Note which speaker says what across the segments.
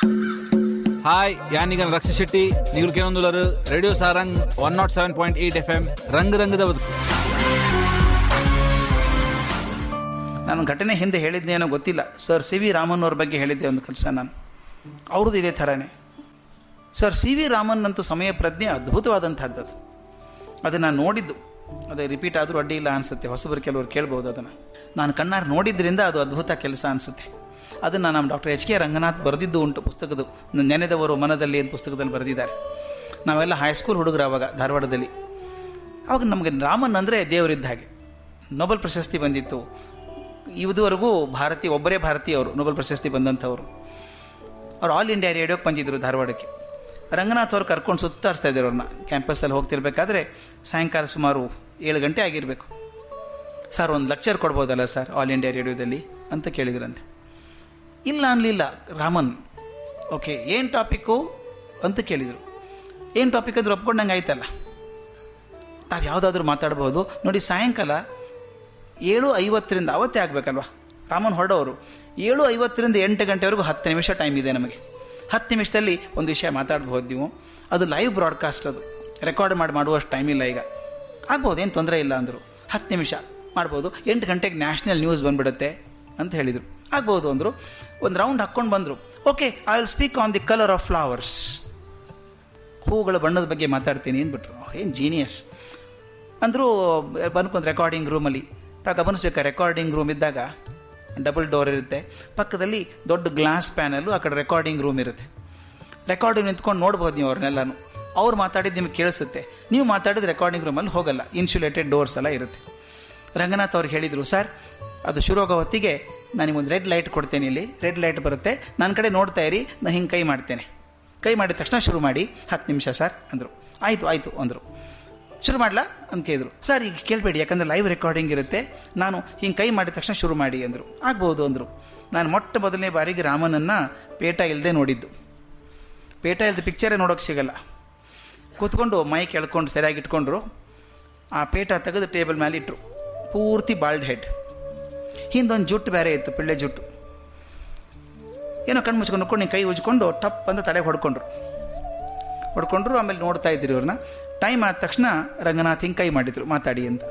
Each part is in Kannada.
Speaker 1: హాయ్ యానిగన్ రక్ష శెట్టి ನೀವು ಕೇಳೊಂದುಲರು radio Sarang one nought seven point eight F M ರಂಗ್ ರಂಗದ ಬದುಕು
Speaker 2: ನಾನು ಘಟನೆ ಹಿಂದೆ ಹೇಳಿದ್ದೇನೋ ಗೊತ್ತಿಲ್ಲ ಸರ್ ಸಿ ವಿ ರಾಮನ್ ಅವ್ರ ಬಗ್ಗೆ ಹೇಳಿದ್ದೆ ಒಂದು ಕೆಲಸ ನಾನು ಅವ್ರದ್ದು ಇದೇ ಥರನೇ ಸರ್ ಸಿ ವಿ ರಾಮನ್ ಅಂತೂ ಸಮಯ ಪ್ರಜ್ಞೆ ಅದ್ಭುತವಾದಂಥದ್ದು ಅದು ಅದನ್ನು ನಾನು ನೋಡಿದ್ದು ಅದೇ ರಿಪೀಟ್ ಆದರೂ ಅಡ್ಡಿ ಇಲ್ಲ ಅನಿಸುತ್ತೆ ಹೊಸಬರು ಕೆಲವರು ಕೇಳ್ಬೋದು ಅದನ್ನು ನಾನು ಕಣ್ಣಾರು ನೋಡಿದ್ರಿಂದ ಅದು ಅದ್ಭುತ ಕೆಲಸ ಅನಿಸುತ್ತೆ ಅದನ್ನು ನಮ್ಮ ಡಾಕ್ಟರ್ ಎಚ್ ಕೆ ರಂಗನಾಥ್ ಬರೆದಿದ್ದು ಉಂಟು ಪುಸ್ತಕದ್ದು ನೆನೆದವರು ಮನದಲ್ಲಿ ಅಂತ ಪುಸ್ತಕದಲ್ಲಿ ಬರೆದಿದ್ದಾರೆ ನಾವೆಲ್ಲ ಹೈಸ್ಕೂಲ್ ಹುಡುಗರು ಆವಾಗ ಧಾರವಾಡದಲ್ಲಿ ಅವಾಗ ನಮಗೆ ರಾಮನ್ ಅಂದರೆ ದೇವರಿದ್ದ ಹಾಗೆ ನೊಬೆಲ್ ಪ್ರಶಸ್ತಿ ಬಂದಿತ್ತು ಇದುವರೆಗೂ ಭಾರತೀಯ ಒಬ್ಬರೇ ಭಾರತೀಯವರು ನೊಬೆಲ್ ಪ್ರಶಸ್ತಿ ಬಂದಂಥವ್ರು ಅವ್ರು ಆಲ್ ಇಂಡಿಯಾ ರೇಡಿಯೋಕ್ಕೆ ಬಂದಿದ್ದರು ಧಾರವಾಡಕ್ಕೆ ರಂಗನಾಥ್ ಅವ್ರು ಕರ್ಕೊಂಡು ಸುತ್ತಾಡಿಸ್ತಾ ಇದ್ರು ಅವ್ರನ್ನ ಕ್ಯಾಂಪಸ್ಸಲ್ಲಿ ಹೋಗ್ತಿರ್ಬೇಕಾದ್ರೆ ಸಾಯಂಕಾಲ ಸುಮಾರು ಏಳು ಗಂಟೆ ಆಗಿರಬೇಕು ಸರ್ ಒಂದು ಲೆಕ್ಚರ್ ಕೊಡ್ಬೋದಲ್ಲ ಸರ್ ಆಲ್ ಇಂಡಿಯಾ ರೇಡಿಯೋದಲ್ಲಿ ಅಂತ ಕೇಳಿದ್ರಂತೆ ಇಲ್ಲ ಅನ್ನಲಿಲ್ಲ ರಾಮನ್ ಓಕೆ ಏನು ಟಾಪಿಕ್ಕು ಅಂತ ಕೇಳಿದರು ಏನು ಟಾಪಿಕ್ ಅಂದ್ರೆ ಒಪ್ಕೊಂಡಂಗೆ ಆಯ್ತಲ್ಲ ತಾವು ಯಾವುದಾದ್ರೂ ಮಾತಾಡ್ಬೋದು ನೋಡಿ ಸಾಯಂಕಾಲ ಏಳು ಐವತ್ತರಿಂದ ಅವತ್ತೇ ಆಗಬೇಕಲ್ವಾ ರಾಮನ್ ಹೊರಡೋರು ಏಳು ಐವತ್ತರಿಂದ ಎಂಟು ಗಂಟೆವರೆಗೂ ಹತ್ತು ನಿಮಿಷ ಟೈಮ್ ಇದೆ ನಮಗೆ ಹತ್ತು ನಿಮಿಷದಲ್ಲಿ ಒಂದು ವಿಷಯ ಮಾತಾಡ್ಬೋದು ನೀವು ಅದು ಲೈವ್ ಬ್ರಾಡ್ಕಾಸ್ಟ್ ಅದು ರೆಕಾರ್ಡ್ ಮಾಡಿ ಮಾಡುವಷ್ಟು ಟೈಮ್ ಇಲ್ಲ ಈಗ ಆಗ್ಬೋದು ಏನು ತೊಂದರೆ ಇಲ್ಲ ಅಂದರು ಹತ್ತು ನಿಮಿಷ ಮಾಡ್ಬೋದು ಎಂಟು ಗಂಟೆಗೆ ನ್ಯಾಷನಲ್ ನ್ಯೂಸ್ ಬಂದ್ಬಿಡುತ್ತೆ ಅಂತ ಹೇಳಿದರು ಆಗ್ಬೋದು ಅಂದರು ಒಂದು ರೌಂಡ್ ಹಾಕ್ಕೊಂಡು ಬಂದರು okay I will speak on the colour of flowers ಹೂಗಳ ಬಣ್ಣದ ಬಗ್ಗೆ ಮಾತಾಡ್ತೀನಿ ಅಂದ್ಬಿಟ್ರು ಏನು ಜೀನಿಯಸ್ ಅಂದರೂ ಬಂದ್ಕೊಂದು ರೆಕಾರ್ಡಿಂಗ್ ರೂಮಲ್ಲಿ ತಾ ಗಮನಿಸ್ಬೇಕಾ ರೆಕಾರ್ಡಿಂಗ್ ರೂಮ್ ಇದ್ದಾಗ ಡಬಲ್ ಡೋರ್ ಇರುತ್ತೆ ಪಕ್ಕದಲ್ಲಿ ದೊಡ್ಡ ಗ್ಲಾಸ್ ಪ್ಯಾನಲ್ಲು ಆ ಕಡೆ ರೆಕಾರ್ಡಿಂಗ್ ರೂಮ್ ಇರುತ್ತೆ ರೆಕಾರ್ಡಿಂಗ್ ನಿಂತ್ಕೊಂಡು ನೋಡ್ಬೋದು ನೀವು ಅವ್ರನ್ನೆಲ್ಲನೂ ಅವ್ರು ಮಾತಾಡಿದ್ದು ನಿಮಗೆ ಕೇಳಿಸುತ್ತೆ ನೀವು ಮಾತಾಡಿದ ರೆಕಾರ್ಡಿಂಗ್ ರೂಮಲ್ಲಿ ಹೋಗಲ್ಲ ಇನ್ಸುಲೇಟೆಡ್ ಡೋರ್ಸ್ ಎಲ್ಲ ಇರುತ್ತೆ ರಂಗನಾಥ್ ಅವ್ರು ಹೇಳಿದರು ಸರ್ ಅದು ಶುರು ಆಗೋ ಹೊತ್ತಿಗೆ ನಾನು ನಿಮಗೊಂದು ರೆಡ್ ಲೈಟ್ ಕೊಡ್ತೇನೆ ಇಲ್ಲಿ ರೆಡ್ ಲೈಟ್ ಬರುತ್ತೆ ನನ್ನ ಕಡೆ ನೋಡ್ತಾ ಇರಿ ನಾನು ಹಿಂಗೆ ಕೈ ಮಾಡ್ತೇನೆ ಕೈ ಮಾಡಿದ ತಕ್ಷಣ ಶುರು ಮಾಡಿ ಹತ್ತು ನಿಮಿಷ ಸರ್ ಅಂದರು ಆಯಿತು ಆಯಿತು ಅಂದರು ಶುರು ಮಾಡಲಾ ಅಂತ ಕೇಳಿದ್ರು ಸರ್ ಈಗ ಕೇಳಬೇಡಿ ಯಾಕಂದರೆ ಲೈವ್ ರೆಕಾರ್ಡಿಂಗ್ ಇರುತ್ತೆ ನಾನು ಹಿಂಗೆ ಕೈ ಮಾಡಿದ ತಕ್ಷಣ ಶುರು ಮಾಡಿ ಅಂದರು ಆಗ್ಬೋದು ಅಂದರು ನಾನು ಮೊಟ್ಟ ಮೊದಲನೇ ಬಾರಿಗೆ ರಾಮನನ್ನು ಪೇಟ ಇಲ್ಲದೆ ನೋಡಿದ್ದು ಪೇಟ ಇಲ್ಲದ ಪಿಕ್ಚರೇ ನೋಡೋಕೆ ಸಿಗಲ್ಲ ಕೂತ್ಕೊಂಡು ಮೈಕ್ ಎಳ್ಕೊಂಡು ಸರಿಯಾಗಿ ಇಟ್ಕೊಂಡ್ರು ಆ ಪೇಟ ತೆಗೆದು ಟೇಬಲ್ ಮೇಲೆ ಇಟ್ಟರು ಪೂರ್ತಿ ಬಾಲ್ಡ್ ಹೆಡ್ ಹಿಂದೊಂದು ಜುಟ್ಟು ಬೇರೆ ಇತ್ತು ಪಿಳ್ಳೆ ಜುಟ್ಟು ಏನೋ ಕಣ್ಣು ಮುಚ್ಕೊಂಡು ನೋಡ್ಕೊಂಡು ಕೈ ಉಜ್ಕೊಂಡು ಟಪ್ ಅಂತ ತಲೆಗೆ ಹೊಡ್ಕೊಂಡ್ರು ಹೊಡ್ಕೊಂಡ್ರು ಆಮೇಲೆ ನೋಡ್ತಾ ಇದ್ರಿ ಅವ್ರನ್ನ ಟೈಮ್ ಆದ ತಕ್ಷಣ ರಂಗನಾಥ್ ಹಿಂಗೆ ಕೈ ಮಾಡಿದರು ಮಾತಾಡಿ ಅಂತ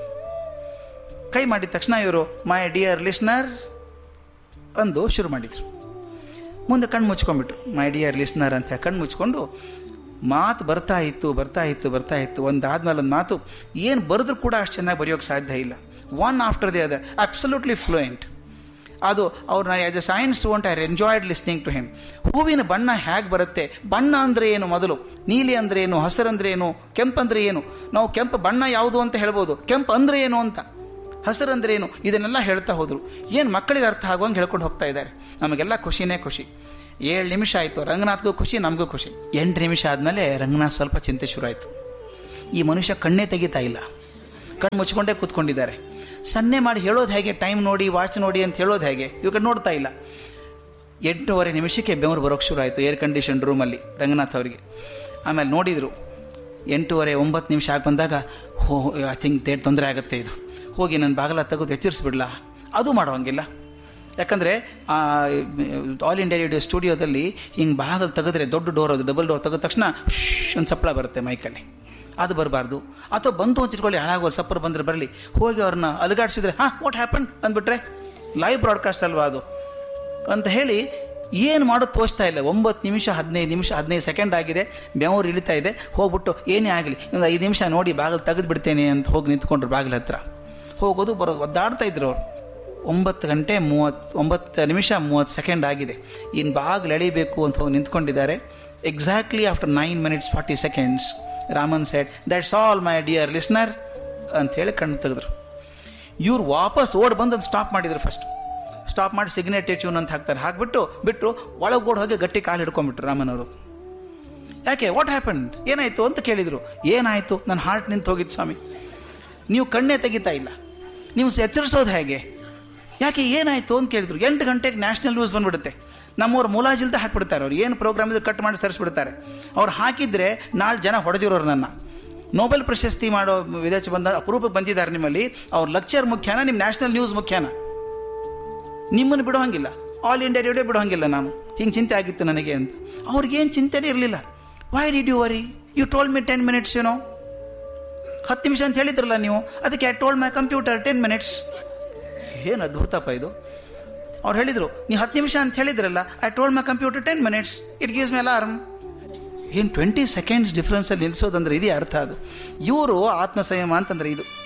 Speaker 2: ಕೈ ಮಾಡಿದ ತಕ್ಷಣ ಇವರು ಮೈ ಡಿಯರ್ ಲಿಸ್ನರ್ ಅಂದು ಶುರು ಮಾಡಿದರು ಮುಂದೆ ಕಣ್ಣು ಮುಚ್ಕೊಂಡ್ಬಿಟ್ರು ಮೈ ಡಿಯರ್ ಲಿಸ್ನರ್ ಅಂತ ಕಣ್ಣು ಮುಚ್ಕೊಂಡು ಮಾತು ಬರ್ತಾ ಇತ್ತು ಬರ್ತಾ ಇತ್ತು ಬರ್ತಾ ಇತ್ತು ಒಂದು ಆದ್ಮೇಲೆ ಒಂದು ಮಾತು ಏನು ಬರೆದ್ರೂ ಕೂಡ ಅಷ್ಟು ಚೆನ್ನಾಗಿ ಬರೆಯೋಕ್ಕೆ ಸಾಧ್ಯ ಇಲ್ಲ one after the other absolutely fluent ಅದು ಅವ್ರನ್ನ as a science student I enjoyed listening to him ಹೂವಿನ ಬಣ್ಣ ಹೇಗೆ ಬರುತ್ತೆ ಬಣ್ಣ ಅಂದರೆ ಏನು ಮೊದಲು ನೀಲಿ ಅಂದರೆ ಏನು ಹಸಿರಂದ್ರೆ ಏನು ಕೆಂಪಂದ್ರೆ ಏನು ನಾವು ಕೆಂಪು ಬಣ್ಣ ಯಾವುದು ಅಂತ ಹೇಳ್ಬೋದು ಕೆಂಪು ಅಂದರೆ ಏನು ಅಂತ ಹಸಿರಂದ್ರೆ ಏನು ಇದನ್ನೆಲ್ಲ ಹೇಳ್ತಾ ಹೋದರು ಏನು ಮಕ್ಕಳಿಗೆ ಅರ್ಥ ಆಗುವಂಗೆ ಹೇಳ್ಕೊಂಡು ಹೋಗ್ತಾ ಇದ್ದಾರೆ ನಮಗೆಲ್ಲ ಖುಷಿನೇ ಖುಷಿ ಏಳು ನಿಮಿಷ ಆಯಿತು ರಂಗನಾಥ್ಗೂ ಖುಷಿ ನಮಗೂ ಖುಷಿ ಎಂಟು ನಿಮಿಷ ಆದಮೇಲೆ ರಂಗನಾಥ್ ಸ್ವಲ್ಪ ಚಿಂತೆ ಶುರು ಆಯಿತು ಈ ಮನುಷ್ಯ ಕಣ್ಣೇ ತೆಗಿತಾ ಇಲ್ಲ ಕಣ್ಣು ಮುಚ್ಕೊಂಡೇ ಕೂತ್ಕೊಂಡಿದ್ದಾರೆ ಸನ್ನೆ ಮಾಡಿ ಹೇಳೋದು ಹೇಗೆ ಟೈಮ್ ನೋಡಿ ವಾಚ್ ನೋಡಿ ಅಂತ ಹೇಳೋದು ಹೇಗೆ ಇವಾಗ ನೋಡ್ತಾ ಇಲ್ಲ ಎಂಟೂವರೆ ನಿಮಿಷಕ್ಕೆ ಬೆವರು ಬರೋಕ್ಕೆ ಶುರು ಆಯಿತು ಏರ್ ಕಂಡೀಷನ್ ರೂಮಲ್ಲಿ ರಂಗನಾಥ್ ಅವರಿಗೆ ಆಮೇಲೆ ನೋಡಿದರು ಎಂಟೂವರೆ ಒಂಬತ್ತು ನಿಮಿಷ ಆಗಿ ಬಂದಾಗ ಹೋ ಐ ಥಿಂಕ್ ತೇಟ್ ತೊಂದರೆ ಆಗುತ್ತೆ ಇದು ಹೋಗಿ ನನ್ನ ಬಾಗಲ ತೆಗೆದು ಎಚ್ಚರಿಸ್ಬಿಡ್ಲಾ ಅದು ಮಾಡೋಂಗಿಲ್ಲ ಯಾಕಂದರೆ ಆಲ್ ಇಂಡಿಯಾ ರೇಡಿಯೋ ಸ್ಟುಡಿಯೋದಲ್ಲಿ ಹಿಂಗೆ ಬಾಗಲು ತೆಗೆದ್ರೆ ದೊಡ್ಡ ಡೋರ್ ಅದು ಡಬಲ್ ಡೋರ್ ತೆಗೆದ ತಕ್ಷಣ ಒಂದು ಸಪ್ಪಳ ಬರುತ್ತೆ ಮೈಕಲ್ಲಿ ಅದು ಬರಬಾರ್ದು ಅಥವಾ ಬಂತು ಹಂಚಿಟ್ಕೊಳ್ಳಿ ಹಾಳಾಗೋರು ಸಪ್ಪರ್ ಬಂದರೆ ಬರಲಿ ಹೋಗಿ ಅವ್ರನ್ನ ಅಲುಗಾಡಿಸಿದ್ರೆ ಹಾಂ ವಾಟ್ ಹ್ಯಾಪನ್ ಅಂದ್ಬಿಟ್ರೆ ಲೈವ್ ಬ್ರಾಡ್ಕಾಸ್ಟ್ ಅಲ್ವಾ ಅದು ಅಂತ ಹೇಳಿ ಏನು ಮಾಡೋದು ತೋಚ್ತಾ ಇಲ್ಲ ಒಂಬತ್ತು ನಿಮಿಷ ಹದಿನೈದು ನಿಮಿಷ ಹದಿನೈದು ಸೆಕೆಂಡ್ ಆಗಿದೆ ಬೆವರು ಇಳಿತಾ ಇದೆ ಹೋಗ್ಬಿಟ್ಟು ಏನೇ ಆಗಲಿ ಒಂದು ಐದು ನಿಮಿಷ ನೋಡಿ ಬಾಗಿಲು ತೆಗೆದು ಬಿಡ್ತೇನೆ ಅಂತ ಹೋಗಿ ನಿಂತ್ಕೊಂಡ್ರು ಬಾಗಿಲ ಹತ್ರ ಹೋಗೋದು ಬರೋದು ಒದ್ದಾಡ್ತಾ ಇದ್ರು ಅವ್ರು ಒಂಬತ್ತು ಗಂಟೆ ಮೂವತ್ತು ಒಂಬತ್ತು ನಿಮಿಷ ಮೂವತ್ತು ಸೆಕೆಂಡ್ ಆಗಿದೆ ಇನ್ನು ಬಾಗಿಲು ಎಳಿಬೇಕು ಅಂತ ಹೋಗಿ ನಿಂತ್ಕೊಂಡಿದ್ದಾರೆ exactly after nine minutes forty seconds Raman set that's all my dear listener ಅಂಥೇಳಿ ಕಣ್ಣು ತೆಗೆದ್ರು ಇವ್ರು ವಾಪಸ್ ಓಡ್ ಬಂದು ಅದು ಸ್ಟಾಪ್ ಮಾಡಿದ್ರು ಫಸ್ಟ್ ಸ್ಟಾಪ್ ಮಾಡಿ ಸಿಗ್ನೇಟೇ ಟ್ಯೂನ್ ಅಂತ ಹಾಕ್ತಾರೆ ಹಾಕ್ಬಿಟ್ಟು ಬಿಟ್ಟು ಒಳಗೆ ಓಡ್ ಹೋಗಿ ಗಟ್ಟಿ ಕಾಲು ಹಿಡ್ಕೊಂಡ್ಬಿಟ್ರು ರಾಮನ್ ಅವರು ಯಾಕೆ ವಾಟ್ ಹ್ಯಾಪನ್ ಏನಾಯಿತು ಅಂತ ಕೇಳಿದರು ಏನಾಯಿತು ನನ್ನ ಹಾರ್ಟ್ ನಿಂತು ಹೋಗಿತ್ತು ಸ್ವಾಮಿ ನೀವು ಕಣ್ಣೇ ತೆಗಿತಾ ಇಲ್ಲ ನೀವು ಎಚ್ಚರಿಸೋದು ಹೇಗೆ ಯಾಕೆ ಏನಾಯಿತು ಅಂತ ಕೇಳಿದ್ರು ಎಂಟು ಗಂಟೆಗೆ ನ್ಯಾಷನಲ್ ನ್ಯೂಸ್ ಬಂದ್ಬಿಡುತ್ತೆ ನಮ್ಮವ್ರು ಮುಲಾಜಿಲ್ದೆ ಹಾಕ್ಬಿಡ್ತಾರೆ ಅವ್ರು ಏನು ಪ್ರೋಗ್ರಾಮ್ ಇದ್ರೆ ಕಟ್ ಮಾಡಿ ಸರಿಸ್ಬಿಡ್ತಾರೆ ಅವ್ರು ಹಾಕಿದ್ರೆ ನಾಳೆ ಜನ ಹೊಡೆದಿರೋರು ನನ್ನ ನೋಬೆಲ್ ಪ್ರಶಸ್ತಿ ಮಾಡೋ ವಿದೇಶ ಬಂದ ಅಪರೂಪಕ್ಕೆ ಬಂದಿದ್ದಾರೆ ನಿಮ್ಮಲ್ಲಿ ಅವ್ರ ಲೆಕ್ಚರ್ ಮುಖ್ಯನಾ ನಿಮ್ಮ ನ್ಯಾಷನಲ್ ನ್ಯೂಸ್ ಮುಖ್ಯನಾ ನಿಮ್ಮನ್ನು ಬಿಡೋ ಹಂಗಿಲ್ಲ ಆಲ್ ಇಂಡಿಯಾ ರೇಡಿಯೋ ಬಿಡೋಂಗಿಲ್ಲ ನಾನು ಹಿಂಗೆ ಚಿಂತೆ ಆಗಿತ್ತು ನನಗೆ ಅಂತ ಅವ್ರಿಗೇನು ಚಿಂತೆನೇ ಇರಲಿಲ್ಲ why did you worry you told me ten minutes ಏನೋ ಹತ್ತು ನಿಮಿಷ ಅಂತ ಹೇಳಿದ್ರಲ್ಲ ನೀವು ಅದಕ್ಕೆ I told my computer ten minutes ಏನು ಅದ್ಭುತಪ್ಪ ಇದು ಅವ್ರು ಹೇಳಿದರು ನೀವು ಹತ್ತು ನಿಮಿಷ ಅಂತ ಹೇಳಿದ್ರಲ್ಲ I told my computer ten minutes it gives my alarm ಏನು ಟ್ವೆಂಟಿ ಸೆಕೆಂಡ್ಸ್ ಡಿಫ್ರೆನ್ಸಲ್ಲಿ ನಿಲ್ಲಿಸೋದಂದ್ರೆ ಇದೇ ಅರ್ಥ ಅದು ಇವರು ಆತ್ಮ ಸಂಯಮ ಅಂತಂದ್ರೆ ಇದು